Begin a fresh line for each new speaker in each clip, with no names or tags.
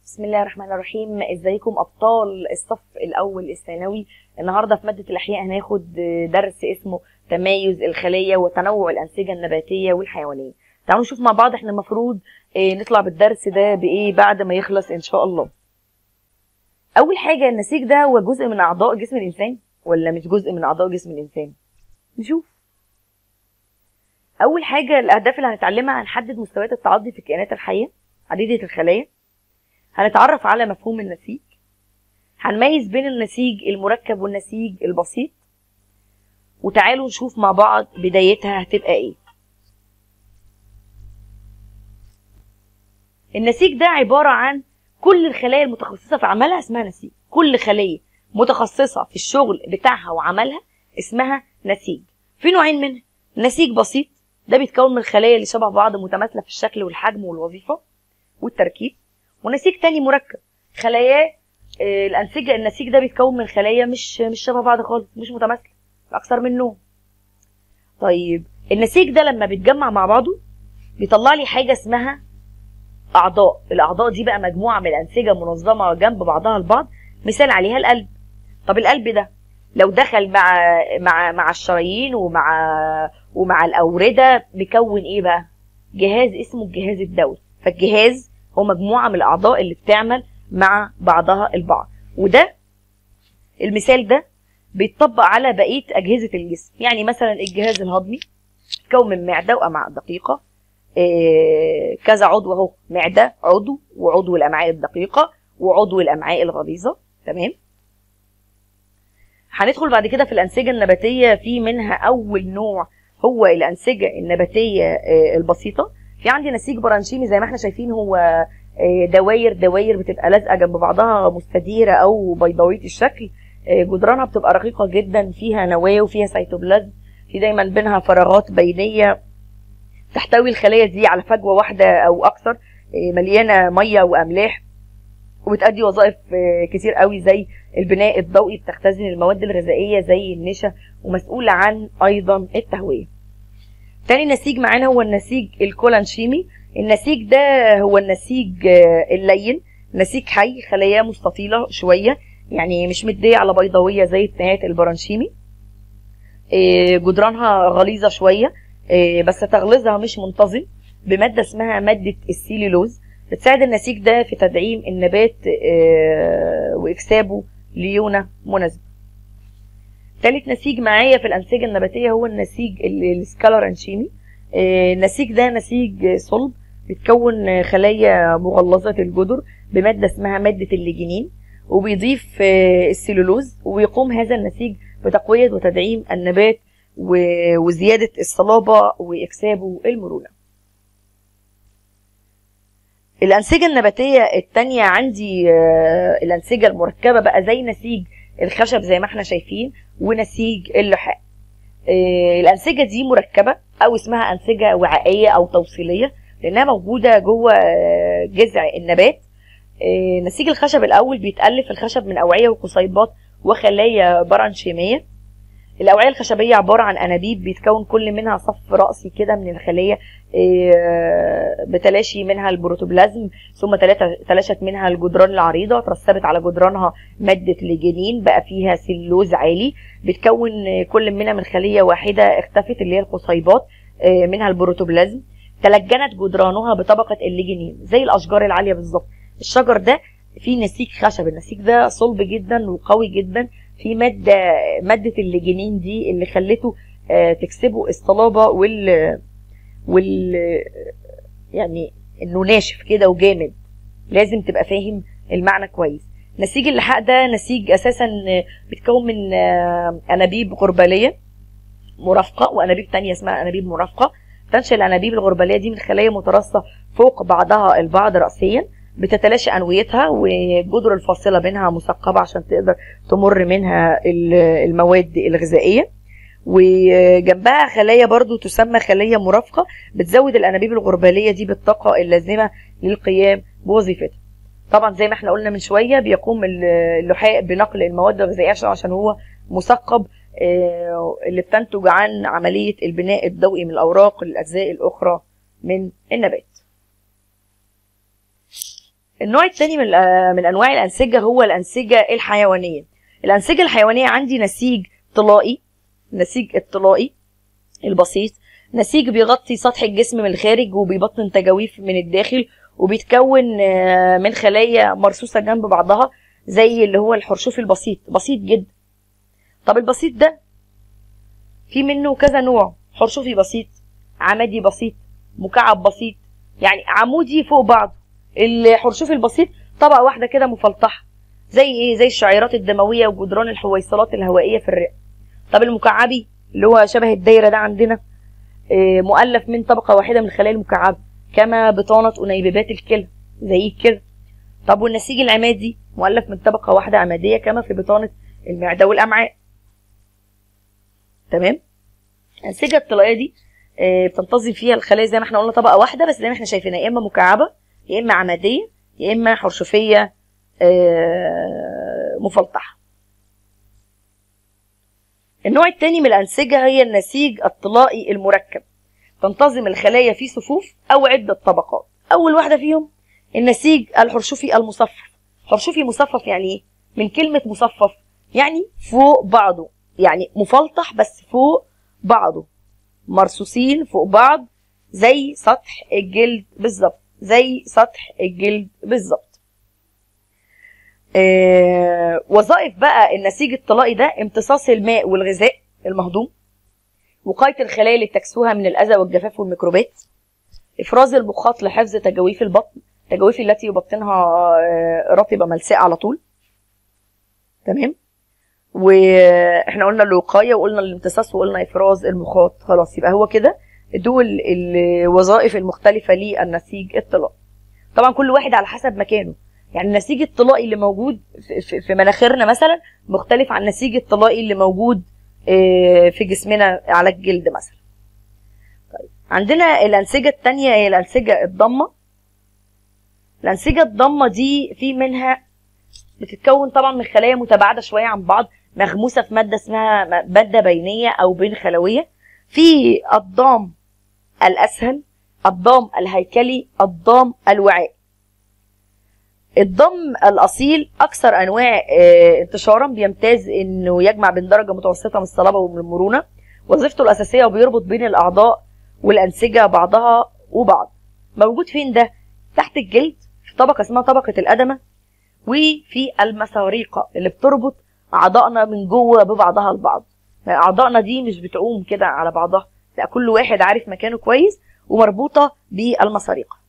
بسم الله الرحمن الرحيم ازيكم ابطال الصف الاول الثانوي النهارده في ماده الاحياء هناخد درس اسمه تمايز الخليه وتنوع الانسجه النباتيه والحيوانيه تعالوا نشوف مع بعض احنا المفروض نطلع بالدرس ده بايه بعد ما يخلص ان شاء الله اول حاجه النسيج ده هو جزء من اعضاء جسم الانسان ولا مش جزء من اعضاء جسم الانسان نشوف اول حاجه الاهداف اللي هنتعلمها هنحدد مستويات التعضي في الكائنات الحيه عديده الخلايا هنتعرف على مفهوم النسيج هنميز بين النسيج المركب والنسيج البسيط وتعالوا نشوف مع بعض بدايتها هتبقى ايه النسيج ده عبارة عن كل الخلايا المتخصصة في عملها اسمها نسيج كل خلية متخصصة في الشغل بتاعها وعملها اسمها نسيج في نوعين منها نسيج بسيط ده بيتكون من الخلايا اللي شبه بعض متماثلة في الشكل والحجم والوظيفة والتركيب ونسيج تاني مركب خلاياه آه، الانسجه النسيج ده بيتكون من خلايا مش مش شبه بعض خالص مش متماثله اكثر من نوع طيب النسيج ده لما بيتجمع مع بعضه بيطلع لي حاجه اسمها اعضاء الاعضاء دي بقى مجموعه من الانسجه منظمه جنب بعضها البعض مثال عليها القلب طب القلب ده لو دخل مع مع مع الشرايين ومع ومع الاورده بيكون ايه بقى جهاز اسمه الجهاز الدوري فالجهاز هو مجموعة من الأعضاء اللي بتعمل مع بعضها البعض وده المثال ده بيتطبق على بقية أجهزة الجسم يعني مثلا الجهاز الهضمي بيتكون من معدة وأمعاء دقيقة إيه كذا عضو اهو معدة عضو وعضو الأمعاء الدقيقة وعضو الأمعاء الغليظة تمام هندخل بعد كده في الأنسجة النباتية في منها أول نوع هو الأنسجة النباتية إيه البسيطة في عندي نسيج برانشيمي زي ما احنا شايفين هو دواير دواير بتبقى لازقه جنب بعضها مستديره او بيضاويه الشكل جدرانها بتبقى رقيقه جدا فيها نواه وفيها سيتوبلازم في دايما بينها فراغات بينيه تحتوي الخلايا دي على فجوه واحده او اكثر مليانه ميه واملاح وبتأدي وظائف كتير قوي زي البناء الضوئي بتختزن المواد الغذائيه زي النشا ومسؤوله عن ايضا التهويه تاني نسيج معانا هو النسيج الكولانشيمي النسيج ده هو النسيج اللين نسيج حي خلاياه مستطيلة شوية يعني مش مدية على بيضاوية زي التهات البرانشيمي جدرانها غليظة شوية بس تغليظها مش منتظم بمادة اسمها مادة السيلولوز بتساعد النسيج ده في تدعيم النبات وإكسابه ليونة مناسبة تالت نسيج معايا في الأنسجة النباتية هو النسيج السكالرانشيمي النسيج ده نسيج صلب بيتكون خلايا مغلظة الجدر بمادة اسمها مادة الليجينين وبيضيف السلولوز ويقوم هذا النسيج بتقوية وتدعيم النبات وزيادة الصلابة وإكسابه المرونة الأنسجة النباتية التانية عندي الأنسجة المركبة بقى زي نسيج الخشب زي ما احنا شايفين ونسيج اللحاء آه الأنسجة دي مركبة أو اسمها أنسجة وعائية أو توصيلية لأنها موجودة جوه جذع النبات آه نسيج الخشب الأول بيتألف الخشب من أوعية وقصيبات وخلايا برانشيمية الأوعية الخشبية عبارة عن أنابيب بيتكون كل منها صف رأسي كده من الخلية آه بتلاشي منها البروتوبلازم ثم تلاشت منها الجدران العريضة ترسبت على جدرانها مادة ليجينين بقى فيها سلوز عالي بتكون كل منها من خلية واحدة اختفت اللي هي القصيبات آه منها البروتوبلازم تلجنت جدرانها بطبقة الليجينين زي الأشجار العالية بالظبط الشجر ده فيه نسيج خشب النسيج ده صلب جدا وقوي جدا في ماده ماده الليجينين دي اللي خلته آه تكسبه الصلابه وال وال يعني انه ناشف كده وجامد لازم تبقى فاهم المعنى كويس نسيج اللحاء ده نسيج اساسا بيتكون من آه انابيب غرباليه مرافقه وانابيب تانية اسمها انابيب مرافقه تنشا الانابيب الغرباليه دي من خلايا متراصه فوق بعضها البعض راسيا بتتلاشى انويتها والجدر الفاصله بينها مثقبه عشان تقدر تمر منها المواد الغذائيه وجنبها خلايا برضو تسمى خلايا مرافقه بتزود الانابيب الغرباليه دي بالطاقه اللازمه للقيام بوظيفتها طبعا زي ما احنا قلنا من شويه بيقوم اللحاء بنقل المواد الغذائيه عشان هو مثقب اللي بتنتج عن عمليه البناء الضوئي من الاوراق للاجزاء الاخرى من النبات النوع الثاني من آه، من انواع الانسجه هو الانسجه الحيوانيه الانسجه الحيوانيه عندي نسيج طلائي نسيج الطلائي البسيط نسيج بيغطي سطح الجسم من الخارج وبيبطن تجاويف من الداخل وبيتكون آه، من خلايا مرصوصه جنب بعضها زي اللي هو الحرشوف البسيط بسيط جدا طب البسيط ده في منه كذا نوع حرشوفي بسيط عمدي بسيط مكعب بسيط يعني عمودي فوق بعض الحرشوف البسيط طبقه واحده كده مفلطحه زي ايه زي الشعيرات الدمويه وجدران الحويصلات الهوائيه في الرئه طب المكعبي اللي هو شبه الدايره ده عندنا آه، مؤلف من طبقه واحده من الخلايا المكعبه كما بطانه انيبيبات الكلى زي كده طب والنسيج العمادي مؤلف من طبقه واحده عماديه كما في بطانه المعده والامعاء تمام الانسجه الطلائيه دي آه، بتنتظم فيها الخلايا زي ما احنا قلنا طبقه واحده بس زي ما احنا شايفينها يا اما مكعبه يا اما عماديه يا اما حرشفيه آه، مفلطحه النوع الثاني من الانسجه هي النسيج الطلائي المركب تنتظم الخلايا في صفوف او عده طبقات اول واحده فيهم النسيج الحرشفي المصفف حرشفي مصفف يعني ايه من كلمه مصفف يعني فوق بعضه يعني مفلطح بس فوق بعضه مرصوصين فوق بعض زي سطح الجلد بالظبط زي سطح الجلد بالظبط آه وظائف بقى النسيج الطلائي ده امتصاص الماء والغذاء المهضوم وقاية الخلايا اللي تكسوها من الأذى والجفاف والميكروبات إفراز المخاط لحفظ تجاويف البطن التجاويف التي يبطنها آه، رطبة ملساء على طول تمام واحنا قلنا الوقايه وقلنا الامتصاص وقلنا افراز المخاط خلاص يبقى هو كده دول الوظائف المختلفه للنسيج الطلائي طبعا كل واحد على حسب مكانه يعني النسيج الطلائي اللي موجود في- في في مناخيرنا مثلا مختلف عن النسيج الطلائي اللي موجود آه، في جسمنا على الجلد مثلا طيب عندنا الانسجه الثانيه هي الانسجه الضمه الانسجه الضمه دي في منها بتتكون طبعا من خلايا متباعده شويه عن بعض مغموسه في ماده اسمها ماده بينيه او بين خلويه في الضام الاسهل الضام الهيكلي الضام الوعاء الضم الاصيل اكثر انواع آه، انتشارا بيمتاز انه يجمع بين درجه متوسطه من الصلابه ومن المرونه وظيفته الاساسيه وبيربط بين الاعضاء والانسجه بعضها وبعض موجود فين ده تحت الجلد في طبقه اسمها طبقه الادمه وفي المساريقه اللي بتربط اعضائنا من جوه ببعضها البعض يعني اعضائنا دي مش بتعوم كده على بعضها لا كل واحد عارف مكانه كويس ومربوطه بالمساريقه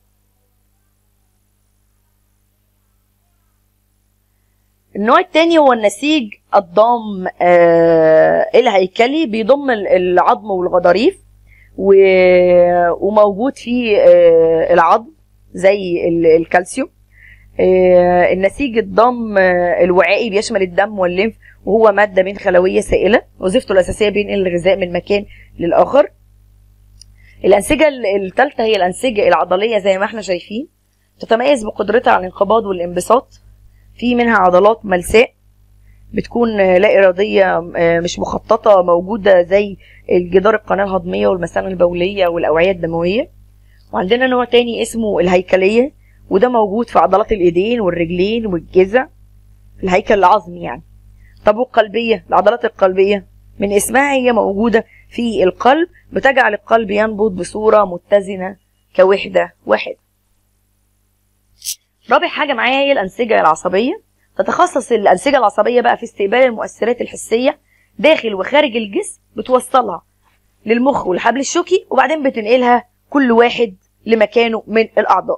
النوع الثاني هو النسيج الضام آه الهيكلي بيضم ال- العظم والغضاريف و- وموجود فيه آه العظم زي ال- الكالسيوم آه، النسيج الضم آه، الوعائي بيشمل الدم والليمف وهو ماده بين خلويه سائله وظيفته الاساسيه بينقل الغذاء من مكان للاخر الانسجه الثالثه هي الانسجه العضليه زي ما احنا شايفين تتميز بقدرتها على الانقباض والانبساط في منها عضلات ملساء بتكون آه، لا اراديه آه، مش مخططه موجوده زي الجدار القناه الهضميه والمثانه البوليه والاوعيه الدمويه وعندنا نوع تاني اسمه الهيكليه وده موجود في عضلات الايدين والرجلين والجذع في الهيكل العظمي يعني طب والقلبيه العضلات القلبيه من اسمها هي موجوده في القلب بتجعل القلب ينبض بصوره متزنه كوحده واحده رابع حاجه معايا هي الانسجه العصبيه تتخصص الانسجه العصبيه بقى في استقبال المؤثرات الحسيه داخل وخارج الجسم بتوصلها للمخ والحبل الشوكي وبعدين بتنقلها كل واحد لمكانه من الاعضاء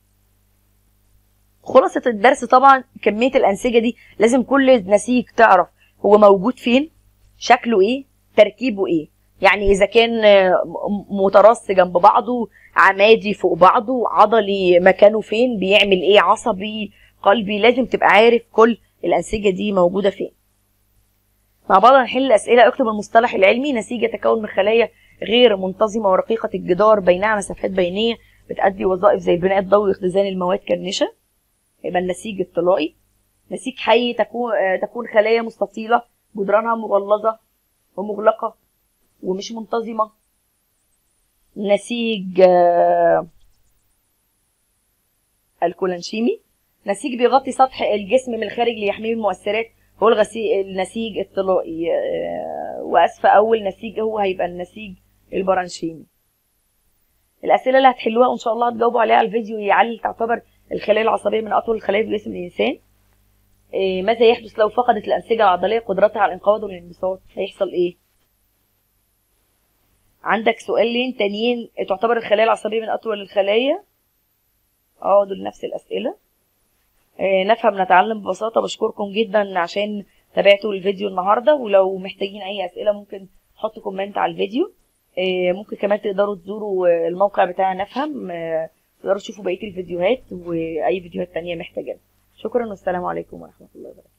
خلاصة الدرس طبعا كمية الأنسجة دي لازم كل نسيج تعرف هو موجود فين شكله ايه تركيبه ايه يعني إذا كان آه، م- مترص جنب بعضه عمادي فوق بعضه عضلي مكانه فين بيعمل ايه عصبي قلبي لازم تبقى عارف كل الأنسجة دي موجودة فين مع بعض هنحل الأسئلة اكتب المصطلح العلمي نسيج يتكون من خلايا غير منتظمة ورقيقة الجدار بينها مسافات بينية بتأدي وظائف زي البناء الضوئي واختزان المواد كالنشا يبقى النسيج الطلائي نسيج حي تكون آه، تكون خلايا مستطيلة جدرانها مغلظة ومغلقة ومش منتظمة نسيج آه، الكولانشيمي نسيج بيغطي سطح الجسم من الخارج ليحميه من المؤثرات هو الغسي... النسيج الطلائي آه، واسفه اول نسيج هو هيبقى النسيج البرانشيمي الاسئله اللي هتحلوها وان شاء الله هتجاوبوا عليها على الفيديو هي علل تعتبر الخلايا العصبيه من اطول الخلايا في جسم الانسان آه، ماذا يحدث لو فقدت الانسجه العضليه قدرتها على الانقباض والانبساط هيحصل ايه عندك سؤالين تانيين تعتبر الخلايا العصبيه من اطول الخلايا اه دول نفس الاسئله آه، نفهم نتعلم ببساطه بشكركم جدا عشان تابعتوا الفيديو النهارده ولو محتاجين اي اسئله ممكن تحطوا كومنت على الفيديو آه، ممكن كمان تقدروا تزوروا آه، الموقع بتاع نفهم آه، تقدروا تشوفوا بقيه الفيديوهات واي فيديوهات تانية محتاجة شكرا والسلام عليكم ورحمه الله وبركاته